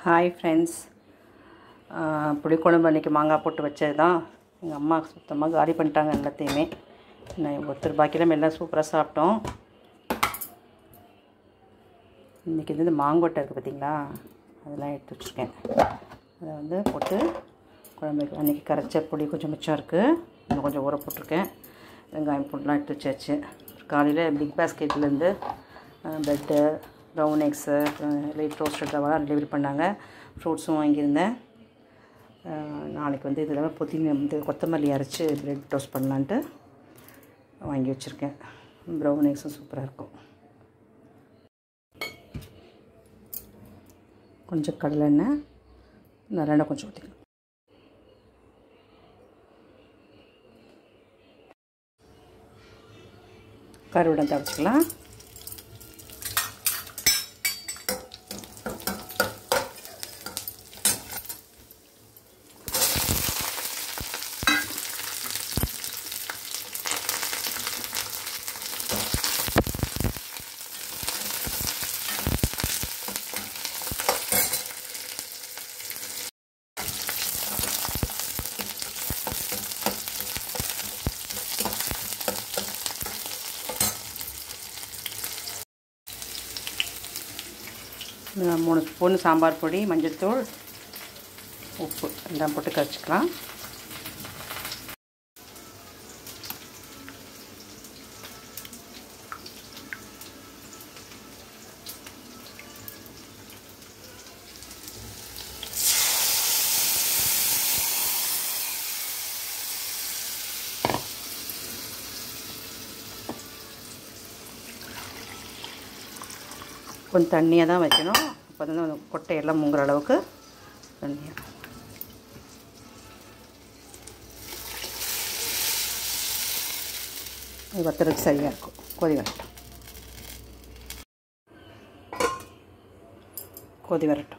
Hi friends புளிக்குழம்பு அன்றைக்கி மாங்காய் போட்டு வச்சது தான் எங்கள் அம்மா சுத்தமாக காலி பண்ணிட்டாங்க எல்லாத்தையுமே நான் ஒருத்தர் பாக்கியில் எல்லாம் சூப்பராக சாப்பிட்டோம் இன்றைக்கி வந்து மாங்கொட்டை இருக்குது பார்த்தீங்களா அதெல்லாம் எடுத்து வச்சுருக்கேன் அதை வந்து போட்டு குழம்பு வைக்க- அன்றைக்கி கரைச்ச புளி கொஞ்சம் மிச்சம் இருக்குது இன்னும் கொஞ்சம் ஊற போட்டிருக்கேன் வெங்காயம் பூண்டுலாம் எடுத்து வச்சாச்சு காலையில் பிக் பாஸ்கெட்லேருந்து bread brown eggs light roasted ரவாலாம் டெலிவரி பண்ணாங்க ஃப்ரூட்ஸும் வாங்கியிருந்தேன் அஹ் நாளைக்கு வந்து இதில் புதினா வந்து கொத்தமல்லி அரைச்சி ப்ரெட் டோஸ்ட் பண்ணலான்ட்டு வாங்கி வச்சுருக்கேன் ப்ரௌன் எக்ஸும் சூப்பராக இருக்கும் கொஞ்சம் கடலெண்ணெய் நல்லெண்ணெய் கொஞ்சம் ஊற்றிக்கலாம் கருவிடம் தடச்சிக்கலாம் இதுல மூணு ஸ்பூன் சாம்பார் பொடி மஞ்சள்தூள் உப்பு எல்லாம் போட்டு கரைச்சிக்கலாம் கொஞ்சம் தண்ணியாக தான் வைக்கணும் அப்போ வந்து அந்த கொட்டையெல்லாம் முங்குற அளவுக்கு தண்ணியாக இது வத்துறதுக்கு சரியாக இருக்கும் கொதி வரட்டும் கொதி வரட்டும்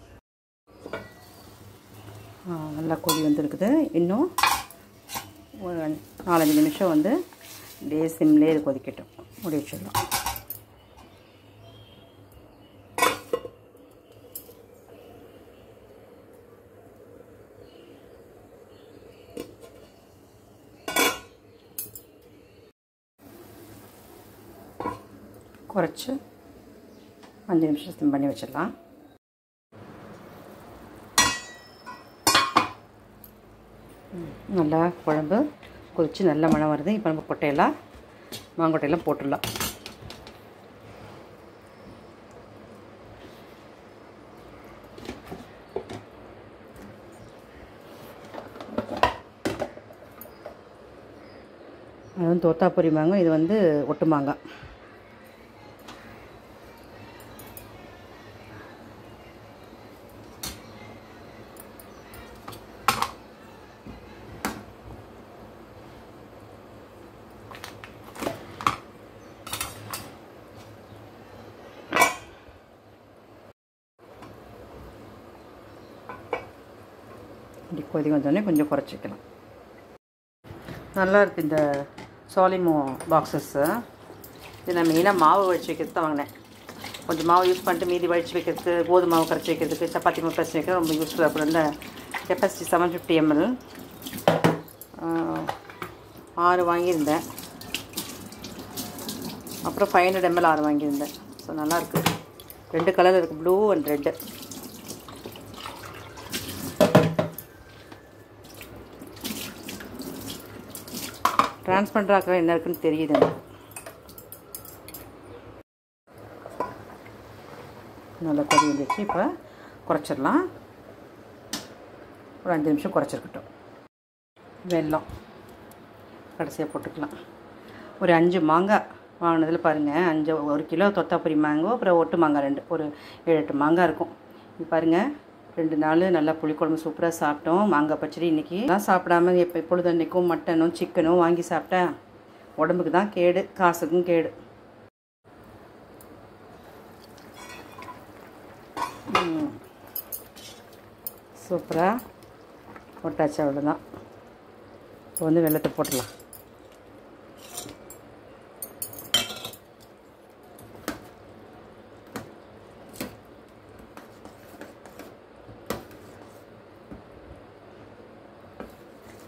ஆ, நல்லா கொதி வந்துருக்குது இன்னும் ஒரு நாலஞ்சு நிமிஷம் வந்து அப்படியே சிம்லேயே இது கொதிக்கட்டும் முடி வச்சிடலாம் குறைச்சி அஞ்சு நிமிஷம் ஸ்டிம் பண்ணி வச்சிடலாம் ம், நல்லா குழம்பு கொதிச்சு நல்ல மணம் வருது இப்போ நம்ம கொட்டையெல்லாம் மாங்கொட்டையெல்லாம் போட்டுடலாம் அது வந்து தோத்தாப்புரி மாங்காய் இது வந்து ஒட்டு மாங்காய் இப்படி கொதி வந்தோடனே கொஞ்சம் குறைச்சிக்கலாம் நல்லா இருக்குது இந்த சோலிமோ பாக்ஸஸ்ஸு இது நான் மெயினாக மாவு வடிச்சு வைக்கிறது தான் வாங்கினேன் கொஞ்சம் மாவு யூஸ் பண்ணிட்டு மீதி வடிச்சு வைக்கிறது கோதுமை மாவு கரைச்சி வைக்கிறதுக்கு சப்பாத்தி மாவு கரைச்சி வைக்கிறது ரொம்ப யூஸ்ஃபுல்லாக இருக்கும் இந்த கெப்பாசிட்டி செவன் ஃபிஃப்டி எம்எல் ஆறு வாங்கியிருந்தேன் அப்புறம் ஃபைவ் ஹண்ட்ரட் எம்எல் ஆறு வாங்கியிருந்தேன் ஸோ நல்லாயிருக்கு ரெண்டு கலர் இருக்குது ப்ளூ அண்ட் ரெட்டு டிரான்ஸ்பரண்ட் ஆக்கிற என்ன இருக்குன்னு தெரியுது எனக்கு நல்லா கொதி வந்துச்சு இப்போ குறைச்சிடலாம் ஒரு அஞ்சு நிமிஷம் குறைச்சிருக்கட்டும் வெல்லம் கடைசியாக போட்டுக்கலாம் ஒரு அஞ்சு மாங்காய் வாங்கினதில் பாருங்கள் அஞ்சு ஒரு கிலோ தொத்தாப்புரி மேங்கோ அப்புறம் ஒட்டு மாங்காய் ரெண்டு ஒரு ஏழு எட்டு மாங்காய் இருக்கும் இது பாருங்கள் ரெண்டு நாள் நல்லா புளிக்குழம்பு சூப்பராக சாப்பிட்டோம் மாங்காய் பச்சடி இன்றைக்கி எல்லாம் சாப்பிடாம எப்போ எப்பொழுது அன்றைக்கும் மட்டனும் சிக்கனும் வாங்கி சாப்பிட்டேன் உடம்புக்கு தான் கேடு காசுக்கும் கேடு ம். சூப்பராக போட்டாச்சு அவ்வளோதான் இப்போ வந்து வெள்ளத்தை போட்டுடலாம்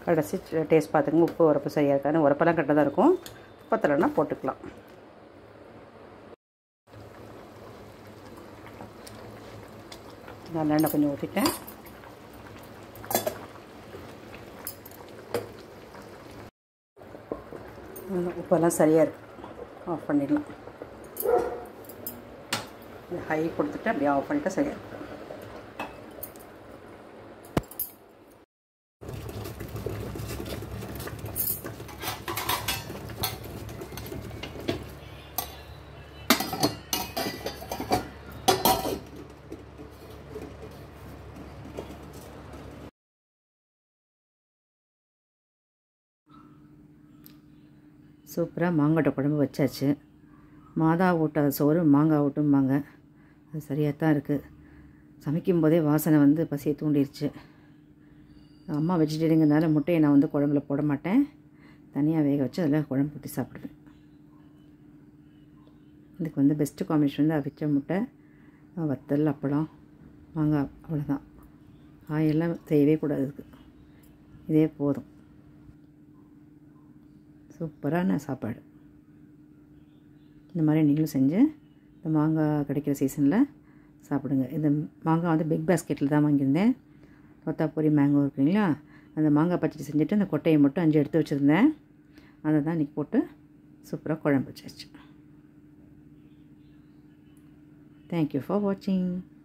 கடைசி டேஸ்ட் பார்த்துங்க உப்பு உரப்பு சரியாக இருக்காது உரப்பெல்லாம் கரெக்டாக தான் இருக்கும் பத்தலைன்னா போட்டுக்கலாம் நல்லெண்ணெய் கொஞ்சம் ஊற்றிட்டேன் உப்பெல்லாம் சரியாக இருக்கு ஆஃப் பண்ணிடலாம் ஹை கொடுத்துட்டு அப்படியே ஆஃப் பண்ணிட்டா சரியாக இருக்கும் சூப்பராக மாங்காட்டை குழம்பு வச்சாச்சு மாதா ஊட்டாத சோறு மாங்காய் ஊட்டும்பாங்க அது சரியாக தான் இருக்குது சமைக்கும் போதே வாசனை வந்து பசியை தூண்டிடுச்சு அம்மா வெஜிடேரியங்கிறதுனால முட்டையை நான் வந்து குழம்புல போட மாட்டேன் தனியாக வேக வச்சு அதில் குழம்பு ஊற்றி சாப்பிடுவேன் இதுக்கு வந்து பெஸ்ட்டு காம்பினேஷன் வந்து அவிச்ச முட்டை வத்தல் அப்பளம் மாங்காய் அவ்வளோதான் காயெல்லாம் செய்யவே கூடாது இதுக்கு இதே போதும் சூப்பரான சாப்பாடு இந்த மாதிரி நீங்களும் செஞ்சு இந்த மாங்காய் கிடைக்கிற சீசனில் சாப்பிடுங்க இந்த மாங்காய் வந்து பிக் பாஸ்கெட்டில் தான் வாங்கியிருந்தேன் தொத்தாப்பூரி மேங்கோ இருக்குங்களா அந்த மாங்காய் பச்சடி செஞ்சுட்டு அந்த கொட்டையை மட்டும் அஞ்சு எடுத்து வச்சுருந்தேன் அதை தான் இன்றைக்கி போட்டு சூப்பராக குழம்பு வச்சாச்சு தேங்க்யூ ஃபார் வாட்சிங்